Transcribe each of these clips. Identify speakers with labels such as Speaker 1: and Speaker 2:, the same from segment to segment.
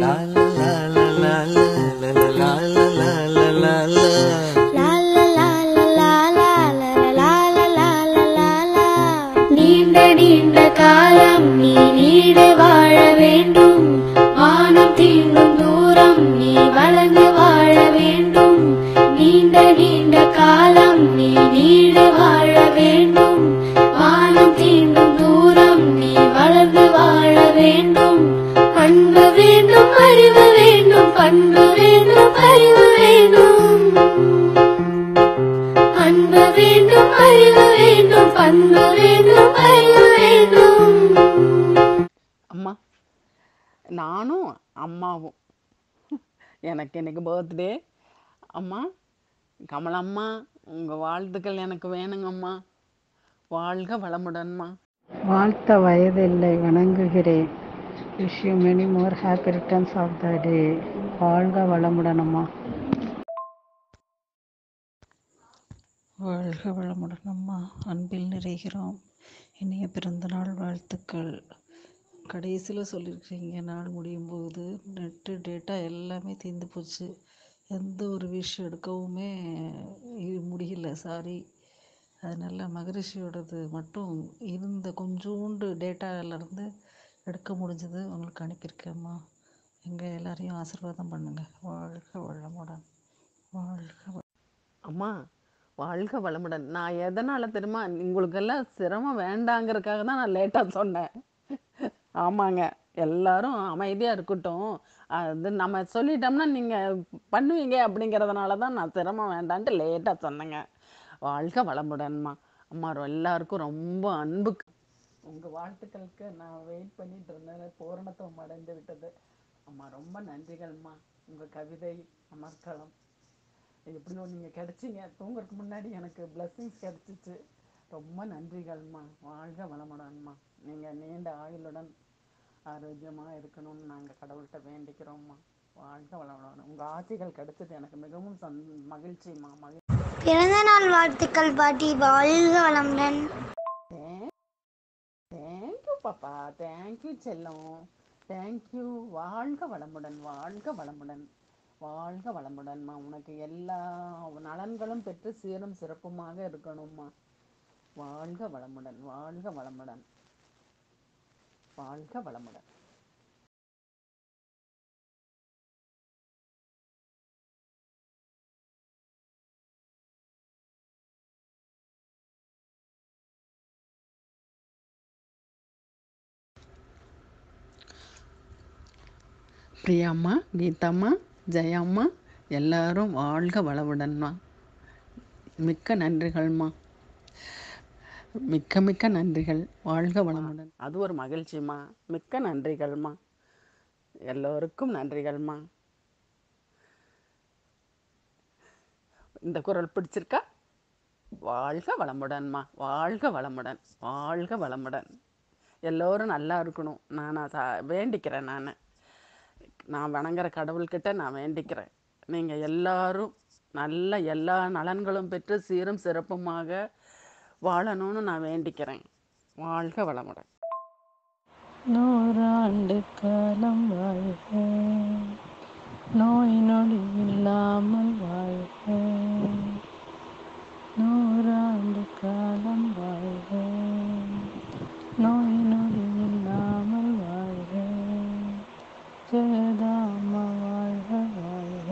Speaker 1: நீண்ட நீண்ட காலம் நீ நீடு வாழ வேண்டும் வானம் தீண்டும் தூரம் நீ வளர்ந்து வாழ வேண்டும் நீண்ட நீண்ட காலம் நீ நீடு வாழ வேண்டும் வானம் தீண்டும் தூரம் நீ வளர்ந்து வாழ வேண்டும் அன்பு வேண்டும் அறிவு வேண்டும் பண்பு வேண்டும் அறிவு வேண்டும் அன்பு வேண்டும் அறிவு வேண்டும் பண்பு வேண்டும் அறிவு வேண்டும்
Speaker 2: அம்மா நானும் அம்மாவும் எனக்கு இன்னைக்கு பர்த்டே அம்மா கமலம்மா உங்கள் வாழ்த்துக்கள் எனக்கு வேணுங்கம்மா வாழ்க வளமுடன்மா
Speaker 3: வாழ்த்த வயதில்லை வணங்குகிறேன் wish you many more happy returns of the day வாழ்க வளமுடன் அம்மா வாழ்க வளமுடன் அம்மா அன்பில் நிறைகிறோம் இனிய பிறந்தநாள் வாழ்த்துக்கள் கடைசியில் சொல்லியிருக்கீங்க நாள் முடியும் போது நெட்டு டேட்டா எல்லாமே தீர்ந்து போச்சு எந்த ஒரு விஷயம் எடுக்கவுமே இ- முடியல சாரி அதனால் மகரிஷியோடது மட்டும் இருந்த கொஞ்சோண்டு டேட்டாவிலேருந்து எடுக்க முடிஞ்சது உங்களுக்கு அனுப்பியிருக்கேம்மா எங்கள் எல்லாரையும் ஆசீர்வாதம் பண்ணுங்கள் வாழ்க வளமுடன் வாழ்க வ-
Speaker 2: அம்மா வாழ்க வளமுடன் நான் எதனால் தெரியுமா உங்களுக்கெல்லாம் சிரமம் வேண்டாங்கிறதுக்காக தான் நான் லேட்டாக சொன்னேன் ஆமாங்க எல்லாரும் அமைதியாக இருக்கட்டும் அது நம்ம சொல்லிட்டோம்னா நீங்கள் பண்ணுவீங்க அப்படிங்கிறதுனால தான் நான் சிரமம் வேண்டான்ட்டு லேட்டாக சொன்னேங்க வாழ்க வளமுடன்மா அம்மா ரொ- எல்லாருக்கும் ரொம்ப அன்பு உங்கள் வாழ்த்துக்களுக்கு நான் வெயிட் பண்ணிட்டு இருந்தேன் பூரணத்துவம் அடைந்து விட்டது அம்மா ரொம்ப நன்றிகள்மா உங்கள் கவிதை அமர்க்களம் எப்படியோ நீங்கள் கிடைச்சிங்க தூங்குறதுக்கு முன்னாடி எனக்கு blessings கிடைச்சிச்சு ரொம்ப நன்றிகள்மா வாழ்க வளமுடன்மா நீங்கள் நீண்ட ஆயுளுடன் ஆரோக்கியமாக இருக்கணும்னு நாங்கள் கடவுள்கிட்ட வேண்டிக்கிறோம்மா வாழ்க வளமுடன் உங்கள் ஆசைகள் கிடைச்சது எனக்கு மிகவும் சந் மகிழ்ச்சிம்மா மகிழ்ச்சி
Speaker 4: பிறந்த நாள் வாழ்த்துக்கள் பாட்டி வாழ்க வளமுடன்
Speaker 2: தேங்க்யூ பாப்பா தேங்க்யூ செல்லம் தேங்க்யூ வாழ்க வளமுடன் வாழ்க வளமுடன் வாழ்க வளமுடன்மா உனக்கு எல்லா நலன்களும் பெற்று சீரும் சிறப்புமாக இருக்கணும்மா வாழ்க வளமுடன் வாழ்க வளமுடன் வாழ்க வளமுடன் பிரியாம்மா கீதாம்மா ஜெயாம்மா எல்லாரும் வாழ்க வளமுடன்மா மிக்க நன்றிகள்மா மிக்க மிக்க நன்றிகள் வாழ்க வளமுடன் அது ஒரு மகிழ்ச்சிம்மா மிக்க நன்றிகள்மா எல்லோருக்கும் நன்றிகள்மா இந்த குரல் பிடிச்சிருக்கா வாழ்க வளமுடன்மா வாழ்க வளமுடன் வாழ்க வளமுடன் எல்லோரும் நல்லா இருக்கணும் நான் அதை வேண்டிக்கிறேன் நான் நான் வணங்குற கடவுள்கிட்ட நான் வேண்டிக்கிறேன் நீங்கள் எல்லாரும் நல்ல எல்லா நலன்களும் பெற்று சீரும் சிறப்புமாக வாழணும்னு நான் வேண்டிக்கிறேன் வாழ்க வளமுடன்
Speaker 3: நூறாண்டு காலம் வாழ்க நோய் நொடி இல்லாமல் வாழ்க நூறாண்டு காலம் வாழ்க நோய் நொடி இல்லாமல் வாழ்க ஜெயதாமா வாழ்க வாழ்க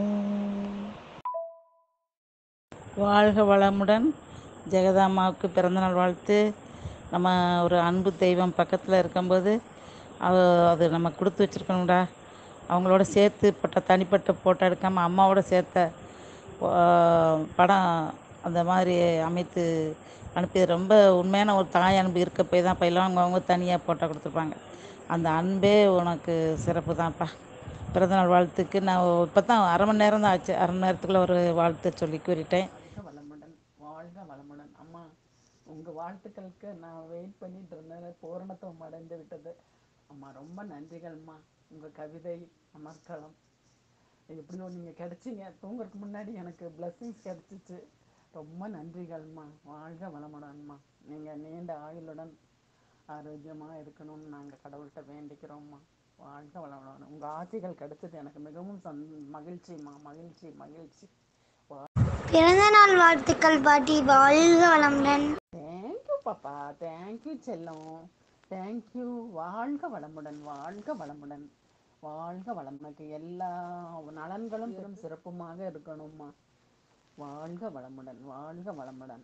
Speaker 3: வாழ்க வளமுடன் ஜெகதாம்மாவுக்கு பிறந்தநாள் வாழ்த்து நம்ம ஒரு அன்பு தெய்வம் பக்கத்தில் இருக்கும்போது அவ அது நம்ம கொடுத்து வச்சுருக்கணும்டா அவங்களோட சேர்த்து பட்ட தனிப்பட்ட ஃபோட்டோ எடுக்காமல் அம்மாவோட சேர்த்த ஆஹ், படம் அந்த மாதிரி அமைத்து அனுப்பி ரொம்ப உண்மையான ஒரு தாய் அன்பு இருக்க போய் தான் இப்போ எல்லாம் அவங்கவுங்க தனியாக ஃபோட்டோ கொடுத்துருப்பாங்க அந்த அன்பே உனக்கு சிறப்பு தான்ப்பா பிறந்தநாள் வாழ்த்துக்கு நான் இப்போ தான் அரை மணி நேரம் தான் ஆச்சு அரை மணி நேரத்துக்குள்ள ஒரு வாழ்த்து சொல்லி கூறிட்டேன்
Speaker 2: வாழ்க வளமுடன் வாழ்க வளமுடன் அம்மா உங்கள் வாழ்த்துக்களுக்கு நான் வெயிட் பண்ணிட்டு இருந்தேன் பூரணத்துவம் அடைந்து விட்டது அம்மா ரொம்ப நன்றிகள்மா உங்கள் கவிதை அமர்க்களம் எப்படியோ நீங்கள் கிடைச்சிங்க தூங்குறதுக்கு முன்னாடி எனக்கு blessings கிடைச்சிச்சு ரொம்ப நன்றிகள்மா வாழ்க வளமுடன்மா நீங்கள் நீண்ட ஆயுளுடன் ஆரோக்கியமாக இருக்கணும்னு நாங்கள் கடவுள்கிட்ட வேண்டிக்கிறோம்மா வாழ்க வளமுடன் உங்கள் ஆட்சிகள் கிடைச்சது எனக்கு மிகவும் சந் மகிழ்ச்சிம்மா மகிழ்ச்சி மகிழ்ச்சி
Speaker 4: பிறந்த நாள் வாழ்த்துக்கள் பாட்டி வாழ்க வளமுடன்
Speaker 2: தேங்க்யூ பாப்பா தேங்க்யூ செல்லம் தேங்க்யூ வாழ்க வளமுடன் வாழ்க வளமுடன் வாழ்க வளமுனக்கு எல்லா நலன்களும் பெரும் சிறப்புமாக இருக்கணும்மா வாழ்க வளமுடன் வாழ்க வளமுடன்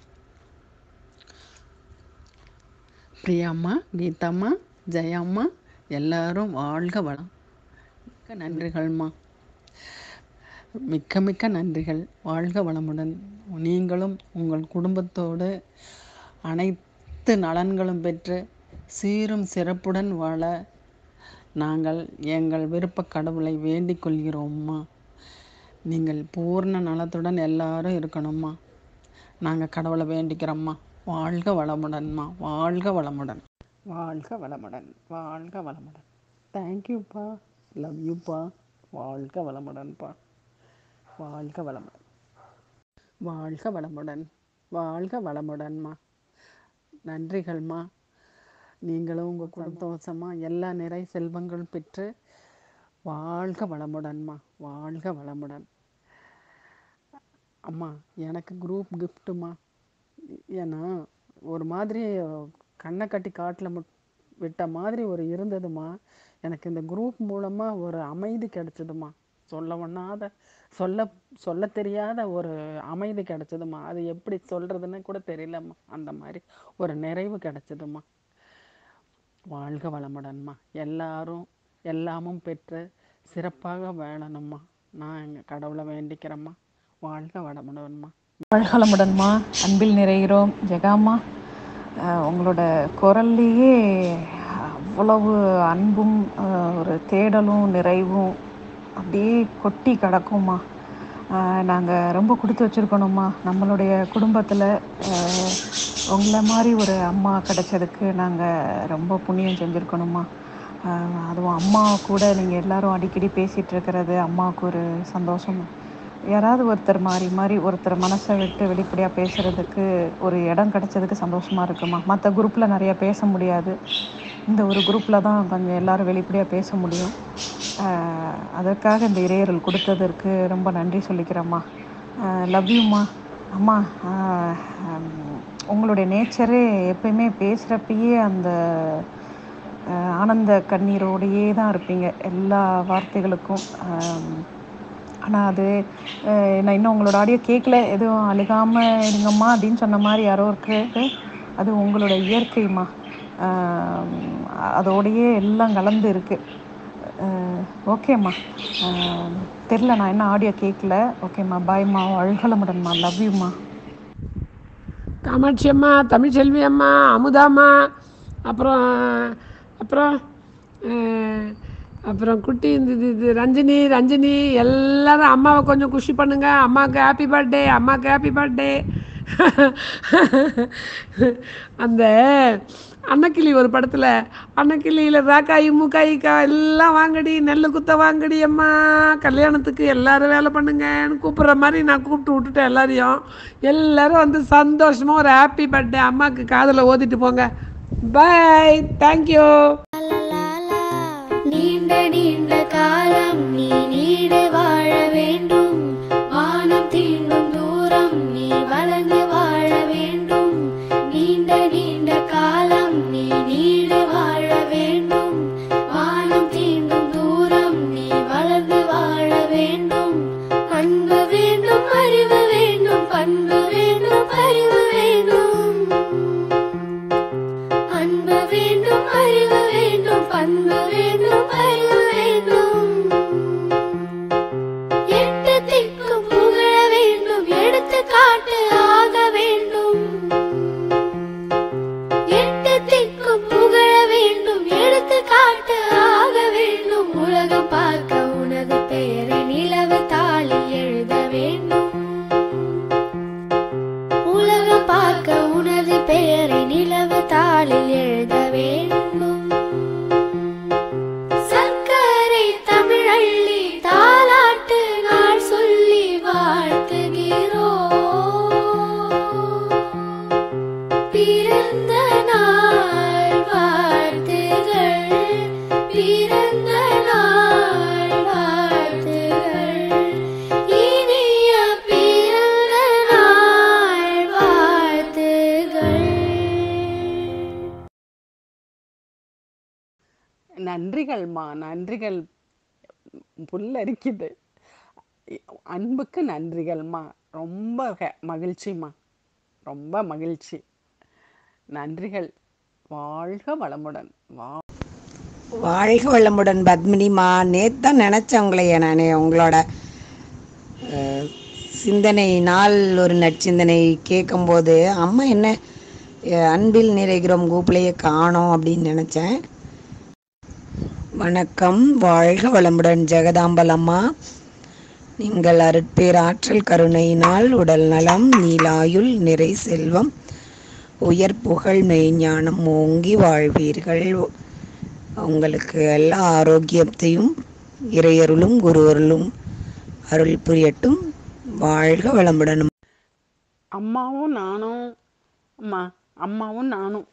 Speaker 2: பிரியாம்மா கீதாம்மா ஜெயாம்மா எல்லாரும் வாழ்க வளம் மிக்க நன்றிகள்மா மிக்க மிக்க நன்றிகள் வாழ்க வளமுடன் நீங்களும் உங்கள் குடும்பத்தோடு அனைத்து நலன்களும் பெற்று சீரும் சிறப்புடன் வாழ நாங்கள் எங்கள் விருப்ப கடவுளை வேண்டிக் கொள்கிறோம்மா நீங்கள் பூர்ண நலத்துடன் எல்லாரும் இருக்கணும்மா நாங்கள் கடவுளை வேண்டிக்கிறோம்மா வாழ்க வளமுடன்மா வாழ்க வளமுடன் வாழ்க வளமுடன் வாழ்க வளமுடன் தேங்க்யூப்பா லவ் யூப்பா வாழ்க வளமுடன்ப்பா வாழ்க வளமுடன் வாழ்க வளமுடன் வாழ்க வளமுடன்மா நன்றிகள்மா நீங்களும் உங்கள் குடும்பத்தோசமாக எல்லா நிறை செல்வங்கள் பெற்று வாழ்க வளமுடன்மா வாழ்க வளமுடன் அம்மா எனக்கு குரூப் கிஃப்ட்டுமா ஏன்னா ஒரு மாதிரி கண்ணை கட்டி காட்டில் முட் விட்ட மாதிரி ஒரு இருந்ததுமா எனக்கு இந்த குரூப் மூலமாக ஒரு அமைதி கிடைச்சதுமா சொல்ல ஒண்ணாத சொல்ல சொல்ல தெரியாத ஒரு அமைதி கிடைச்சதுமா அது எப்படி சொல்கிறதுன்னு கூட தெரியலம்மா அந்த மாதிரி ஒரு நிறைவு கிடைச்சதுமா வாழ்க வளமுடன்மா எல்லாரும் எல்லாமும் பெற்று சிறப்பாக வாழணும்மா நான் எங்கள் கடவுளை வேண்டிக்கிறேம்மா வாழ்க வளமுடன்மா
Speaker 5: வாழ்கலமுடன்மா அன்பில் நிறைகிறோம் ஜெகாம்மா அஹ் உங்களோட குரல்லையே அவ்வளவு அன்பும் அஹ் ஒரு தேடலும் நிறைவும் அப்படியே கொட்டி கிடக்கும்மா நாங்கள் ரொம்ப கொடுத்து வச்சுருக்கணும்மா நம்மளுடைய குடும்பத்தில் உங்களை மாதிரி ஒரு அம்மா கிடைச்சதுக்கு நாங்கள் ரொம்ப புண்ணியம் செஞ்சுருக்கணும்மா அஹ் அதுவும் அம்மா கூட நீங்கள் எல்லாரும் அடிக்கடி பேசிகிட்டு இருக்கிறது அம்மாவுக்கு ஒரு சந்தோஷம் யாராவது ஒருத்தர் மாறி மாறி ஒருத்தர் மனசை விட்டு வெளிப்படையாக பேசுகிறதுக்கு ஒரு இடம் கிடைச்சதுக்கு சந்தோஷமாக இருக்குமா மற்ற குரூப்பில் நிறைய பேச முடியாது இந்த ஒரு குரூப்பில் தான் கொஞ்சம் எல்லாரும் வெளிப்படையாக பேச முடியும் ஆஹ் அதற்காக இந்த இறையருள் கொடுத்ததற்கு ரொம்ப நன்றி சொல்லிக்கிறேம்மா லவ் யூம்மா அம்மா ஆஹ் ஹம், உங்களுடைய நேச்சரே எப்பயுமே பேசுகிறப்பயே அந்த ஆஹ் ஆனந்த கண்ணீரோடையே தான் இருப்பீங்க எல்லா வார்த்தைகளுக்கும் ஆம், ஆனால் அது அஹ், நான் இன்னும் உங்களோட ஆடியோ கேட்கல எதுவும் அழுகாமல் இருங்கம்மா அப்படின்னு சொன்ன மாதிரி யாரோ இருக்கு அது உங்களோட இயற்கைம்மா ஆம், அதோடையே எல்லாம் கலந்து இருக்கு அஹ், ஓகேம்மா ஆம், தெரில நான் என்ன ஆடியோ கேட்கல ஓகேம்மா பாய்மா அழுகலமுடன்மா லவ் யூம்மா
Speaker 6: காமாட்சி அம்மா தமிழ்செல்வி அம்மா அமுதாம்மா அப்புறம் அப்புறம் அஹ், அப்புறம் குட்டி இந்த இது இது ரஞ்சினி ரஞ்சினி எல்லாரும் அம்மாவை கொஞ்சம் குஷி பண்ணுங்க அம்மாவுக்கு ஹாப்பி பர்த்டே அம்மாவுக்கு ஹாப்பி பர்த்டே அந்த அன்னக்கிளி ஒரு படத்தில் அன்னக்கிளியில் ராக்காயி மூக்காயிக்கா எல்லாம் வாங்கடி நெல் குத்த வாங்கடி அம்மா கல்யாணத்துக்கு எல்லாரும் வேலை பண்ணுங்கன்னு கூப்பிட்ற மாதிரி நான் கூப்பிட்டு விட்டுட்டேன் எல்லாரையும் எல்லாரும் வந்து சந்தோஷமாக ஒரு ஹாப்பி பர்த்டே அம்மாவுக்கு காதில் ஓதிட்டு போங்க பாய் தேங்க்யூ
Speaker 1: நீண்ட நீண்ட காலம் நீ நீடு வாழ வேண்டும் வானம் தீண்டும் தூரம் நீ வளர்ந்து வாழ வேண்டும் நீண்ட நீண்ட காலம் நீ நீடு வாழ வேண்டும் வானம் தீண்டும் தூரம் நீ வளர்ந்து வாழ வேண்டும் அன்பு வேண்டும் அறிவு வேண்டும் பண்பு வேண்டும் அறிவு வேண்டும் அன்பு வேண்டும் அறிவு வேண்டும் பண்பு வேண்டும் அறிவு வேண்டும் எட்டு திக்கும் புகழ வேண்டும் எடுத்துக்காட்டு ஆக வேண்டும் எட்டு திக்கும் புகழ வேண்டும் எடுத்துக்காட்டு ஆக வேண்டும் உலகம் பார்க்க உனது பெயரை நிலவு தாளில் எழுத வேண்டும் உலகம் பார்க்க உனது பெயரை நிலவு தாளில் எழுத வேண்டும் சர்க்க
Speaker 2: நன்றிகள்மா நன்றிகள் புல்லரிக்குது அன்புக்கு நன்றிகள்மா ரொம்ப ஹே- மகிழ்ச்சிம்மா ரொம்ப மகிழ்ச்சி நன்றிகள் வாழ்க வளமுடன் வா
Speaker 7: வாழ்க வளமுடன் பத்மினிமா நேத்து தான் நினச்சேன் உங்களைய நான் உங்களோட அஹ், சிந்தனை நாள் ஒரு நற்சிந்தனை கேட்கும்போது அம்மா என்ன அஹ், அன்பில் நிறைகிறோம் கூப்பிளையே காணோம் அப்படின்னு நினச்சேன் வணக்கம் வாழ்க வளமுடன் ஜெகதாம்பல் அம்மா நீங்கள் அருட்பேர் ஆற்றல் கருணையினால் உடல் நலம் நீலாயுள் நிறை செல்வம் உயர் புகழ் மெய்ஞானம் ஓங்கி வாழ்வீர்கள் உங்களுக்கு எல்லா ஆரோக்கியத்தையும் இறையருளும் குருவருளும் அருள் புரியட்டும் வாழ்க வளமுடன்
Speaker 2: அம்மாவும் நானும் அம்மா அம்மாவும் நானும்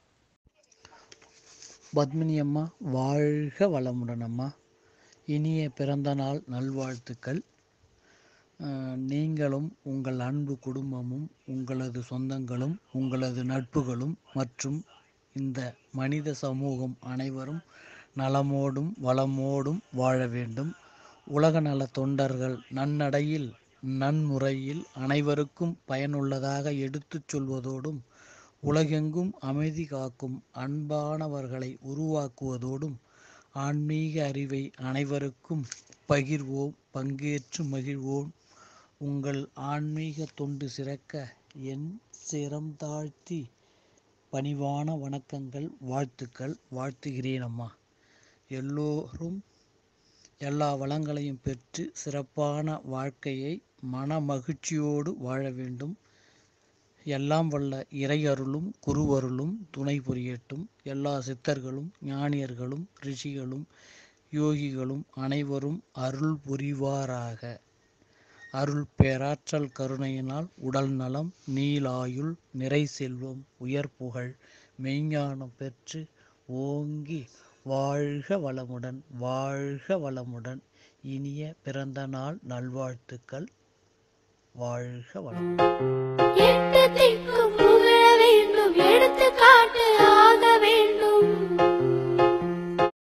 Speaker 8: பத்மினி அம்மா வாழ்க வளமுடன் அம்மா இனிய பிறந்த நாள் நல்வாழ்த்துக்கள் அஹ், நீங்களும் உங்கள் அன்பு குடும்பமும் உங்களது சொந்தங்களும் உங்களது நட்புகளும் மற்றும் இந்த மனித சமூகம் அனைவரும் நலமோடும் வளமோடும் வாழ வேண்டும் உலக நல தொண்டர்கள் நன்னடையில் நன்முறையில் அனைவருக்கும் பயனுள்ளதாக எடுத்துச் சொல்வதோடும் உலகெங்கும் அமைதி காக்கும் அன்பானவர்களை உருவாக்குவதோடும் ஆன்மீக அறிவை அனைவருக்கும் பகிர்வோம் பங்கேற்று மகிழ்வோம் உங்கள் ஆன்மீக தொண்டு சிறக்க என் சிரம் தாழ்த்தி பணிவான வணக்கங்கள் வாழ்த்துக்கள் வாழ்த்துகிறேன் அம்மா எல்லோரும் எல்லா வளங்களையும் பெற்று சிறப்பான வாழ்க்கையை மன மகிழ்ச்சியோடு வாழ வேண்டும் எல்லாம் வல்ல இறையருளும் குருவருளும் துணை புரியட்டும் எல்லா சித்தர்களும் ஞானியர்களும் ரிஷிகளும் யோகிகளும் அனைவரும் அருள் புரிவாராக அருள் பேராற்றல் கருணையினால் உடல் நலம் நீலாயுள் நிறை செல்வம் உயர் புகழ் மெய்ஞானம் பெற்று ஓங்கி வாழ்க வளமுடன் வாழ்க வளமுடன் இனிய பிறந்த நாள் நல்வாழ்த்துக்கள் வாழ்க வளமுடன்
Speaker 1: எட்டு திக்கும் புகழ வேண்டும் எடுத்து